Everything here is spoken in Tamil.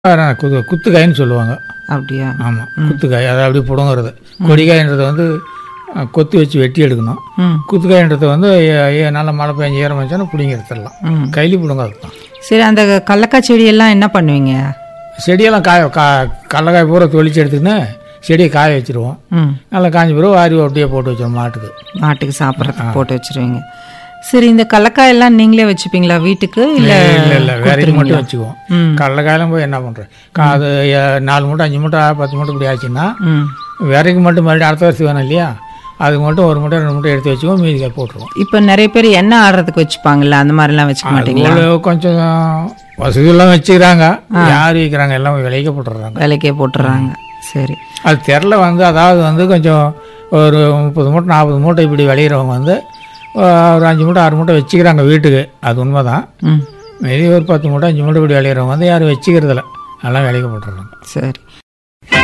குத்து குத்துக்காயின்னு சொல்லுவாங்க அப்படியா ஆமாம் குத்துக்காய் அதை அப்படி பிடுங்குறது கொடிக்காயின்றது வந்து அஹ், கொத்து வச்சு வெட்டி எடுக்கணும் ம் குத்துக்காயின்றது வந்து எ- எ- நல்ல மழை பெஞ்சு ஈரம் வச்சாலும் பிடிங்கி எடுத்துடலாம் ம் கைலி பிடுங்காது தான் சரி அந்த கடலக்காய் செடியெல்லாம் என்ன பண்ணுவீங்க செடியெல்லாம் காய கா கடலக்காய் பூரா தொளிச்சு எடுத்துக்கின்னு செடியை காய வச்சிருவோம் ம் நல்லா காஞ்ச பிறகு வாரி ஒட்டியே போட்டு வச்சிருவோம் மாட்டுக்கு மாட்டுக்கு சாப்பிட்றதுக்கு போட்டு வச்சிருவீங்க சரி இந்த கடலக்காய் எல்லாம் நீங்களே வச்சுப்பீங்களா வீட்டுக்கு இல்லை இல்லை இல்லை வேறைக்கு மட்டும் வச்சுக்குவோம் ம் கடலக்காயெல்லாம் போய் என்ன பண்ணுறேன் அது எ- நாலு மூட்டை அஞ்சு மூட்டை பத்து மூட்டை இப்படி ஆச்சுன்னா ம் விறகு மட்டும் மறுபடியும் அடுத்த வருஷம் வேணும் இல்லையா அதுக்கு மட்டும் ஒரு மூட்டை ரெண்டு மூட்டை எடுத்து வச்சுக்குவோம் மீதி போட்டுருவோம் இப்போ நிறைய பேர் எண்ணெய் ஆடுறதுக்கு வச்சுப்பாங்கல்ல அந்த மாதிரிலாம் வச்சுக்க மாட்டீங்களா அதுபோல கொஞ்சம் வசதியெல்லாம் வச்சுக்கிறாங்க யார் வைக்கிறாங்க எல்லாம் விலைக்க போட்டுடுறாங்க விலைக்கே போட்டுறாங்க சரி அது தெரில வந்து அதாவது வந்து கொஞ்சம் ஒரு முப்பது மூட்டை நாற்பது மூட்டை இப்படி விளையிறவங்க வந்து அஹ், ஒரு அஞ்சு மூட்டை ஆறு மூட்டை வச்சுக்கிறாங்க வீட்டுக்கு அது உண்மை தான் ம் மீதி ஒரு பத்து மூட்டை அஞ்சு மூட்டை இப்படி விளையிறவங்க வந்து யாரும் வச்சுக்கிறதில்ல எல்லாம் விலைக்க போட்டுடுறாங்க சரி